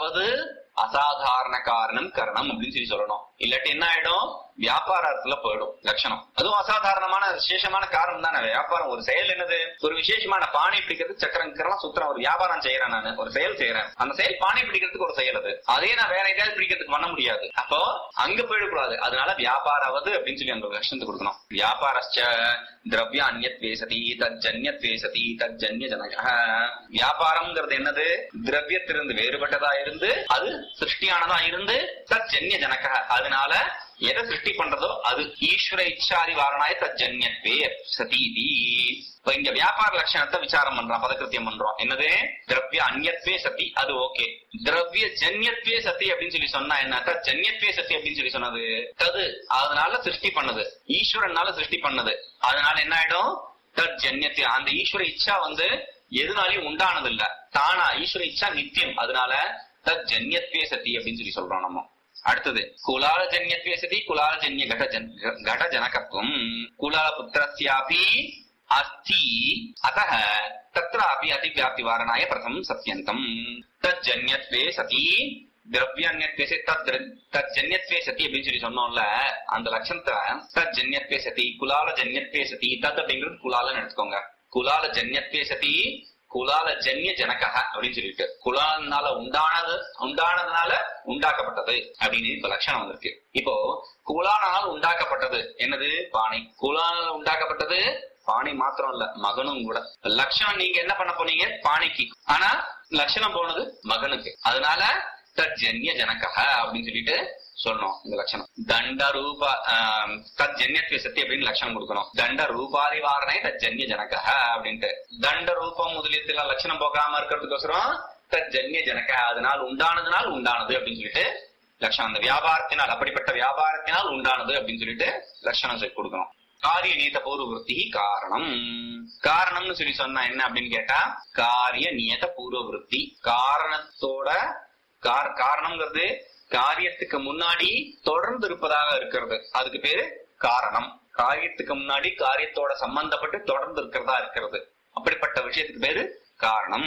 வியாபாராவது அசாதாரண காரணம் கரணம் அப்படின்னு சொல்லி சொல்லணும் இல்லாட்டி என்ன ஆயிடும் வியாபாரத்துல போயிடும் லட்சணம் அதுவும் அசாதாரணமான விசேஷமான காரணம் தானே வியாபாரம் ஒரு செயல் என்னது ஒரு விசேஷமான பானை பிடிக்கிறது சக்கரங்கெல்லாம் சுத்திரம் ஒரு வியாபாரம் செய்யறேன் நான் ஒரு செயல் செய்யறேன் அந்த செயல் பானை பிடிக்கிறதுக்கு ஒரு செயல் அது அதே நான் வேற எதாவது பிடிக்கிறதுக்கு பண்ண முடியாது அப்போ அங்க போயிடக்கூடாது அதனால வியாபாராவது அப்படின்னு சொல்லி அங்க லட்சணத்தை கொடுக்கணும் வியாபாரஸ்ச திரவிய அந்நியத்வே சதி தஜ்ஜன்யத்வே சதி தஜ்ஜன்ய ஜனக வியாபாரம்ங்கிறது என்னது திரவியத்திலிருந்து வேறுபட்டதா இருந்து அது சிருஷ்டியானதா இருந்து தஜ்ஜன்ய ஜனக அதனால எதை சிருஷ்டி பண்றதோ அது ஈஸ்வர இச்சாதி வாரணாய தஜ்ஜன்யத்வே சதீதி இப்ப இங்க வியாபார லட்சணத்தை விசாரம் பண்றோம் பதக்கிருத்தியம் பண்றோம் என்னது திரவிய அந்நியத்வே சதி அது ஓகே திரவிய ஜன்யத்வே சதி அப்படின்னு சொல்லி சொன்னா என்ன தத் ஜன்யத்வே சதி அப்படின்னு சொல்லி சொன்னது தது அதனால சிருஷ்டி பண்ணது ஈஸ்வரனால சிருஷ்டி பண்ணது அதனால என்ன ஆயிடும் தத் ஜன்யத்தை அந்த ஈஸ்வர இச்சா வந்து எதுனாலையும் உண்டானது இல்ல தானா ஈஸ்வர இச்சா நித்தியம் அதனால தத் ஜன்யத்வே சதி அப்படின்னு சொல்லி சொல்றோம் நம்ம அடுத்தது குலால ஜன்யத்வே சதி குலால ஜன்ய கட ஜன் கட ஜனகத்துவம் குலால புத்திரஸ்யாபி அஸ்தி அத்தः தत्रापि அதிவியாப்தி வாரணாய பிரதமம் சத்தியந்தம் தத் ஜன்யத்வே சதி திரவியன்யத்வே சதி தத் திர- தத் ஜன்யத்வே சதி அப்படின்னு சொல்லி சொன்னோம்ல அந்த லட்சணத்தை தத் ஜன்யத்வே சதி குலால ஜன்யத்வே சதி தத் அப்படிங்கிறது குலாலன்னு எடுத்துக்கோங்க குலால ஜன்யத்வே சதி குலால ஜன்ய ஜனகஹ அப்படின்னு சொல்லிட்டு குலாலனால உண்டானது உண்டானதுனால உண்டாக்கப்பட்டது அப்படின்னு இப்ப லட்சணம் வந்திருக்கு இப்போ குலானால் உண்டாக்கப்பட்டது என்னது பானை குலால் உண்டாக்கப்பட்டது பானை மாத்திரம் இல்ல மகனும் கூட லட்சணம் நீங்க என்ன பண்ண போனீங்க பானைக்கு ஆனா லட்சணம் போனது மகனுக்கு அதனால தஜ்ஜன்ய ஜனகஹ அப்படின்னு சொல்லிட்டு சொல்லணும் இந்த லட்சணம் தண்ட ரூப ஆம், தஜ்ஜன்யத்வே சத்தி அப்படின்னு லட்சணம் கொடுக்கணும் தண்ட ரூபாதி வாரணை தஜ்ஜன்ய ஜனகஹ அப்படின்ட்டு தண்ட ரூபம் முதலியத்துல லட்சணம் போகாம இருக்கிறதுக்கோசரம் தஜ்ஜன்ய ஜனக அதனால் உண்டானதுனால் உண்டானது அப்படின்னு சொல்லிட்டு லட்சணம் அந்த வியாபாரத்தினால் அப்படிப்பட்ட வியாபாரத்தினால் உண்டானது அப்படின்னு சொல்லிட்டு லட்சணம் சொல்லி கொடுக்கணும் காரிய நியத பூர்வவருத்தி காரணம் காரணம்னு சொல்லி சொன்னா என்ன அப்படின்னு கேட்டா காரிய நியத பூர்வவருத்தி காரணத்தோட கார்- காரணம்ங்கிறது காரியத்துக்கு முன்னாடி தொடர்ந்து இருப்பதாக இருக்கிறது அதுக்கு பேரு காரணம் காரியத்துக்கு முன்னாடி காரியத்தோட சம்பந்தப்பட்டு தொடர்ந்து இருக்கிறதா இருக்கிறது அப்படிப்பட்ட விஷயத்துக்கு பேரு காரணம்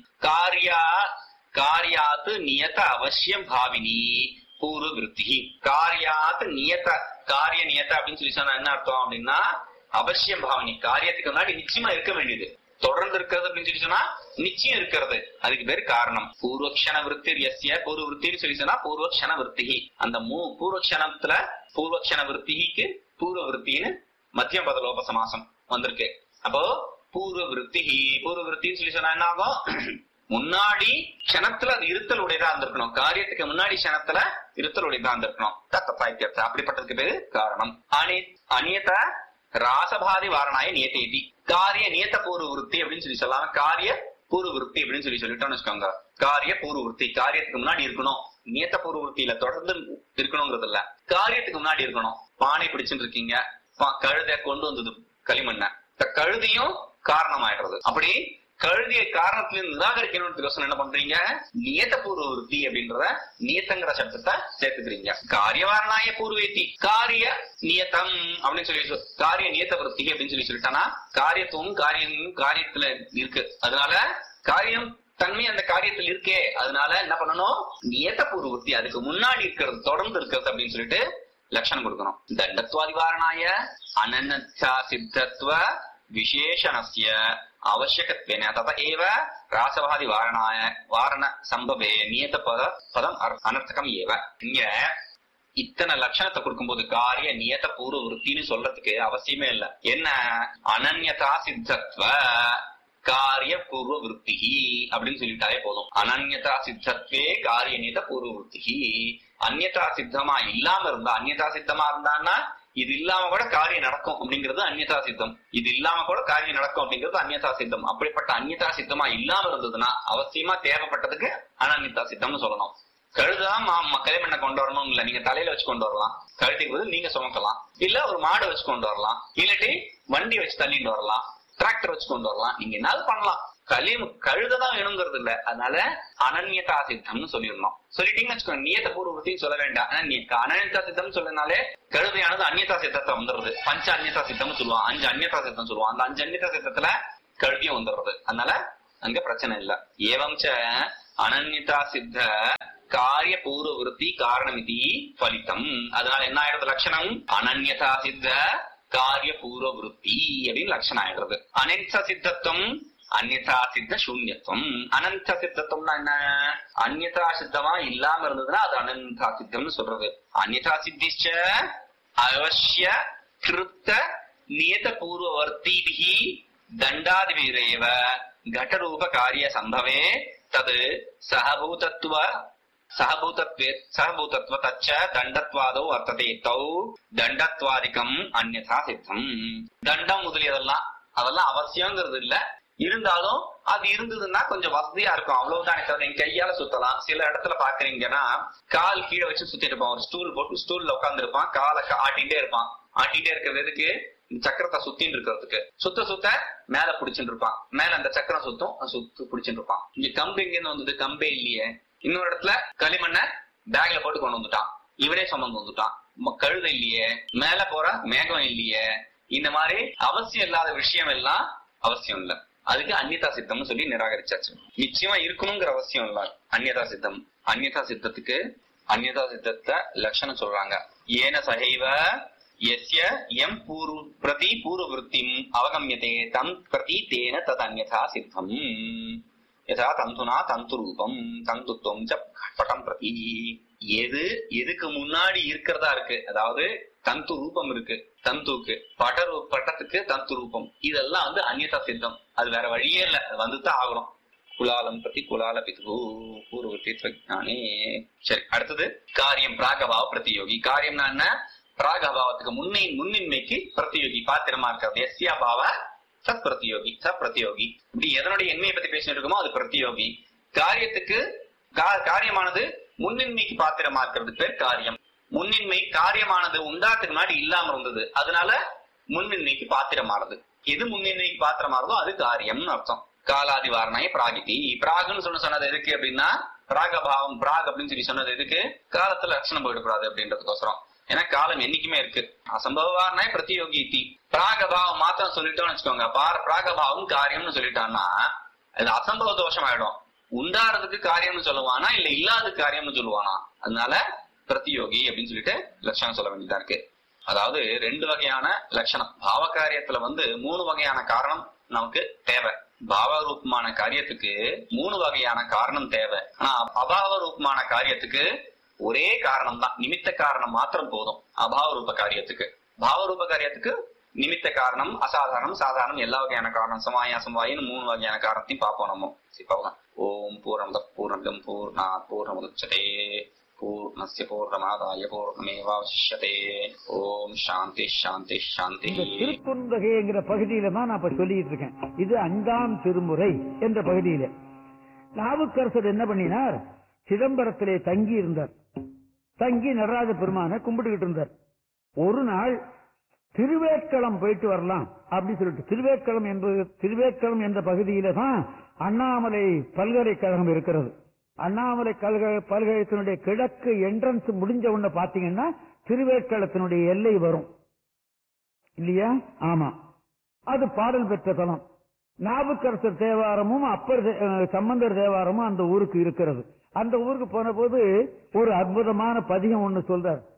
காரியா காரியாத்து நியத அவசியம் பாவினி பூர்வ விருத்தி காரியாத் நியத காரிய நியத அப்படின்னு சொல்லி சொன்னா என்ன அர்த்தம் அப்படின்னா அவசியம் பாவனி காரியத்துக்கு முன்னாடி நிச்சயமா இருக்க வேண்டியது தொடர்ந்து இருக்கிறது அப்படின்னு சொல்லி சொன்னா நிச்சயம் இருக்கிறது அதுக்கு பேரு காரணம் பூர்வக்ஷண விருத்தி எஸ்ய பூர்வ விருத்தின்னு சொல்லி சொன்னா பூர்வக்ஷண விருத்தி அந்த மூ பூர்வக்ஷணத்துல பூர்வக்ஷண விருத்திக்கு பூர்வ விருத்தின்னு மத்திய பதலோப சமாசம் வந்திருக்கு அப்போ பூர்வ விருத்தி பூர்வ விருத்தின்னு சொல்லி சொன்னா என்ன ஆகும் முன்னாடி க்ஷணத்துல அது இருத்தல் உடையதா இருந்திருக்கணும் காரியத்துக்கு முன்னாடி க்ஷணத்துல இருத்தல் உடையதா இருந்திருக்கணும் தத்தப்பாய்த்தியர்த்த அப்படிப்பட்டதுக்கு பேரு காரணம் அனி அநியத ராசபாதி வாரணாய நியத்தேதி காரிய நியத்த பூர்வ விருத்தி அப்படின்னு சொல்லி சொல்லலாம் காரிய பூர்வ விருத்தி அப்படின்னு சொல்லி சொல்லிட்டோம்னு வச்சுக்கோங்க காரிய பூர்வ விருத்தி காரியத்துக்கு முன்னாடி இருக்கணும் நியத்த பூர்வ விருத்தியில தொடர்ந்து இருக்கணுங்கிறது இல்ல காரியத்துக்கு முன்னாடி இருக்கணும் பானை பிடிச்சுட்டு இருக்கீங்க பா- கழுதை கொண்டு வந்தது களிமண்ண இந்த கழுதியும் காரணமாயிடுறது அப்படி கழுதிய காரணத்துல நிராகரிக்கணும்னு என்ன பண்றீங்க நியத்த பூர்வ விருத்தி அப்படின்றத நியத்தங்கிற சப்தத்தை சேர்த்துக்கிறீங்க காரியவாரணாய பூர்வேத்தி காரிய நியத்தம் அப்படின்னு சொல்லி சொல்- காரிய நியத்த விருத்தி அப்படின்னு சொல்லி சொல்லிட்டானா காரியத்துவம் காரியமும் காரியத்துல இருக்கு அதனால காரியம் தன்மை அந்த காரியத்தில் இருக்கே அதனால என்ன பண்ணணும் நியத்த பூர்வ விருத்தி அதுக்கு முன்னாடி இருக்கிறது தொடர்ந்து இருக்கிறது அப்படின்னு சொல்லிட்டு லட்சணம் கொடுக்கணும் தண்டத்வாதிவாரணாய அனன்யா சித்தத்துவ விசேஷணஸ்ய அவசியகத்வேன தத ஏவ ராசவாதி வாரணாய வாரண சம்பவே நியத பத பதம் அர்- அனர்த்தகம் ஏவ இங்க இத்தனை லட்சணத்தை கொடுக்கும்போது காரிய நியத பூர்வ விருத்தின்னு சொல்றதுக்கு அவசியமே இல்ல என்ன அனன்யதா சித்தத்வ காரிய பூர்வ விருத்தி அப்படின்னு சொல்லிட்டாலே போதும் அனன்யதா சித்தத்வே காரிய நியத பூர்வ விருத்தி அந்நியதா சித்தமா இல்லாம இருந்தா அந்நியதா சித்தமா இருந்தான்னா இது இல்லாம கூட காரியம் நடக்கும் அப்படிங்கிறது அந்நியதா சித்தம் இது இல்லாம கூட காரியம் நடக்கும் அப்படிங்கிறது அந்நியதா சித்தம் அப்படிப்பட்ட அந்நியதா சித்தமா இல்லாம இருந்ததுன்னா அவசியமா தேவைப்பட்டதுக்கு அனன்யதா சித்தம்னு சொல்லணும் கழுதுதான் மக்களே பண்ண கொண்டு வரணும் இல்ல நீங்க தலையில வச்சு கொண்டு வரலாம் கழுதைக்கு பதில் நீங்க சுமக்கலாம் இல்ல ஒரு மாடு வச்சு கொண்டு வரலாம் இல்லாட்டி வண்டி வச்சு தள்ளிட்டு வரலாம் டிராக்டர் வச்சு கொண்டு வரலாம் நீங்க என்னாவது பண்ணலாம் களி கழுததான் வேணுங்கிறது இல்ல அதனால அனன்யதா சித்தம்னு சொல்லிடணும் சொல்லிட்டீங்கன்னு வச்சுக்கோங்க நியத்த பூர்வத்தையும் சொல்ல வேண்டாம் ஆனா நீ அனன்யதா சித்தம் சொல்லனாலே கழுதையானது அந்நியதா சித்தத்தை வந்துடுது பஞ்ச அந்நியதா சித்தம்னு சொல்லுவான் அஞ்சு அந்நியதா சித்தம் சொல்லுவான் அந்த அஞ்சு அந்நியதா சித்தத்துல கழுதியும் வந்துடுறது அதனால அங்க பிரச்சனை இல்ல ஏவம் ச அனன்யதா சித்த காரிய பூர்வ விருத்தி காரணமிதி பலித்தம் அதனால என்ன ஆயிடுறது லட்சணம் அனன்யதா சித்த காரிய பூர்வ விருத்தி அப்படின்னு லட்சணம் ஆயிடுறது அனந்த சித்தத்துவம் அந்நியதா சித்த சூன்யத்துவம் அனந்த சித்தத்துவம்னா என்ன அந்நியதா சித்தமா இல்லாம இருந்ததுன்னா அது அனந்தா சித்தம்னு சொல்றது அந்நியதா சித்திச்ச அவசிய கிருத்த நியத பூர்வவர்த்திபிகி தண்டாதிபிரேவ घटरूप कार्य संभवे तद सहभूतत्व सहभूतत्वे सहभूतत्व तच्च தண்டத்வாதோ வர்த்ததே தௌ தண்டத்வாதிகம் அந்யதா சித்தம் தண்டம் முதலியதெல்லாம் அதெல்லாம் அவசியங்கிறது இல்ல இருந்தாலும் அது இருந்ததுன்னா கொஞ்சம் வசதியா இருக்கும் அவ்வளவுதான் தவிர என் கையால சுத்தலாம் சில இடத்துல பாக்குறீங்கன்னா கால் கீழே வச்சு சுத்திட்டு இருப்பான் ஒரு ஸ்டூல் போட்டு ஸ்டூல்ல உட்கார்ந்து இருப்பான் காலை ஆட்டிகிட்டே இருப்பான் ஆட்டிகிட்டே இருக்கிறது எதுக்கு இந்த சக்கரத்தை சுத்தின்னு இருக்கிறதுக்கு சுத்த சுத்த மேல புடிச்சுட்டு இருப்பான் மேல அந்த சக்கரம் சுத்தும் அது சுத்து புடிச்சுட்டு இருப்பான் இங்க கம்பு எங்க வந்தது கம்பே இல்லையே இன்னொரு இடத்துல களிமண்ண பேக்ல போட்டு கொண்டு வந்துட்டான் இவனே சுமந்து வந்துட்டான் ம- கழுதை இல்லையே மேல போற மேகம் இல்லையே இந்த மாதிரி அவசியம் இல்லாத விஷயம் எல்லாம் அவசியம் இல்ல அதுக்கு அந்நியதா சித்தம்னு சொல்லி நிராகரிச்சாச்சு நிச்சயமா இருக்கணுங்கிற அவசியம் இல்ல அந்நியதா சித்தம் அந்நியதா சித்தத்துக்கு அந்நியதா சித்தத்தை லட்சணம் சொல்றாங்க ஏன சகைவ यस्य यं पूर्व प्रति पूर्ववृत्तिम् अवगम्यते तं प्रति तेन तद् अन्यथा सिद्धम् यथा தந்துனா தந்து ரூபம் தந்துத்துவம் ச பட்டம் பிரதி எது எதுக்கு முன்னாடி இருக்கிறதா இருக்கு அதாவது தந்து ரூபம் இருக்கு தந்துக்கு பட ரூ- பட்டத்துக்கு தந்து ரூபம் இதெல்லாம் வந்து அந்நியதா சித்தம் அது வேற வழியே இல்ல அது வந்துதான் ஆகணும் குலாலம் பிரதி குலால பிது பூர்வத்தி ஞானே சரி அடுத்தது காரியம் பிராகபாவ பிரதியோகி காரியம்னா என்ன பிராகபாவத்துக்கு முன்னை முன்னின்மைக்கு பிரதியோகி பாத்திரமா இருக்கிறது எஸ்யா பாவ சத் பிரதியோகி ச பிரதியோகி இப்படி எதனுடைய எண்மையை பத்தி பேசிட்டு இருக்கோமோ அது பிரதியோகி காரியத்துக்கு கா- காரியமானது முன்னின்மைக்கு பாத்திரமா இருக்கிறது பேர் காரியம் முன்னின்மை காரியமானது உண்டாத்துக்கு முன்னாடி இல்லாம இருந்தது அதனால முன்னின்மைக்கு பாத்திரமானது எது முன்னின்மைக்கு பாத்திரமாறதோ அது காரியம்னு அர்த்தம் காலாதி வாரணாய பிராகிதி பிராகுன்னு சொன்ன சொன்னது எதுக்கு அப்படின்னா பிராகபாவம் பிராக் அப்படின்னு சொல்லி சொன்னது எதுக்கு காலத்துல லட்சணம் போயிடக்கூடாது அப்படின்றதுக்கோசரம் ஏன்னா காலம் என்னைக்குமே இருக்கு அசம்பவாரணாய பிரதியோகி இத்தி பிராகபாவம் மாத்திரம் சொல்லிட்டோம்னு வச்சுக்கோங்க பார பிராகபாவம் காரியம்னு சொல்லிட்டான்னா அது அசம்பவ தோஷம் ஆயிடும் உண்டாறதுக்கு காரியம்னு சொல்லுவானா இல்ல இல்லாத காரியம்னு சொல்லுவானா அதனால பிரதியோகி அப்படின்னு சொல்லிட்டு லட்சணம் சொல்ல வேண்டியதா இருக்கு அதாவது ரெண்டு வகையான லட்சணம் பாவ காரியத்துல வந்து மூணு வகையான காரணம் நமக்கு தேவை பாவ ரூபமான காரியத்துக்கு மூணு வகையான காரணம் தேவை ஆனா அபாவ ரூபமான காரியத்துக்கு ஒரே காரணம் தான் நிமித்த காரணம் மாத்திரம் போதும் அபாவ ரூப காரியத்துக்கு பாவ ரூப காரியத்துக்கு நிமித்த காரணம் அசாதாரணம் சாதாரணம் எல்லா வகையான காரணம் சமாயா சமாயின்னு மூணு வகையான காரணத்தையும் பார்ப்போம் நம்ம சரி, பார்க்கலாம் ஓம் பூர்ணமத பூர்ணம் பூர்ணா பூர்ணமுதச்சதே பூர்ணஸ்ய பூர்ணமாதாய பூர்ணமேவாவசிஷ்யதே ஓம் சாந்தி சாந்தி சாந்தி இந்த திருக்குறுந்தகைங்கிற பகுதியில தான் நான் இப்ப சொல்லிட்டு இருக்கேன் இது அஞ்சாம் திருமுறை என்ற பகுதியில நாவுக்கரசர் என்ன பண்ணினார் சிதம்பரத்திலே தங்கி இருந்தார் தங்கி நடராஜ பெருமானை கும்பிட்டுக்கிட்டு இருந்தார் ஒரு நாள் திருவேட்களம் போயிட்டு வரலாம் அப்படின்னு சொல்லிட்டு திருவேட்களம் என்பது திருவேட்களம் என்ற பகுதியில தான் அண்ணாமலை பல்கலைக்கழகம் இருக்கிறது அண்ணாமலை கல்க பல்கலைக்கழகத்தினுடைய கிழக்கு என்ட்ரன்ஸ் முடிஞ்ச உடனே பாத்தீங்கன்னா திருவேட்களத்தினுடைய எல்லை வரும் இல்லையா ஆமா அது பாடல் பெற்ற தலம் நாவுக்கரசர் தேவாரமும் அப்பர் தே- அஹ் சம்பந்தர் தேவாரமும் அந்த ஊருக்கு இருக்கிறது அந்த ஊருக்கு போன போது ஒரு அற்புதமான பதிகம் ஒண்ணு சொல்றார்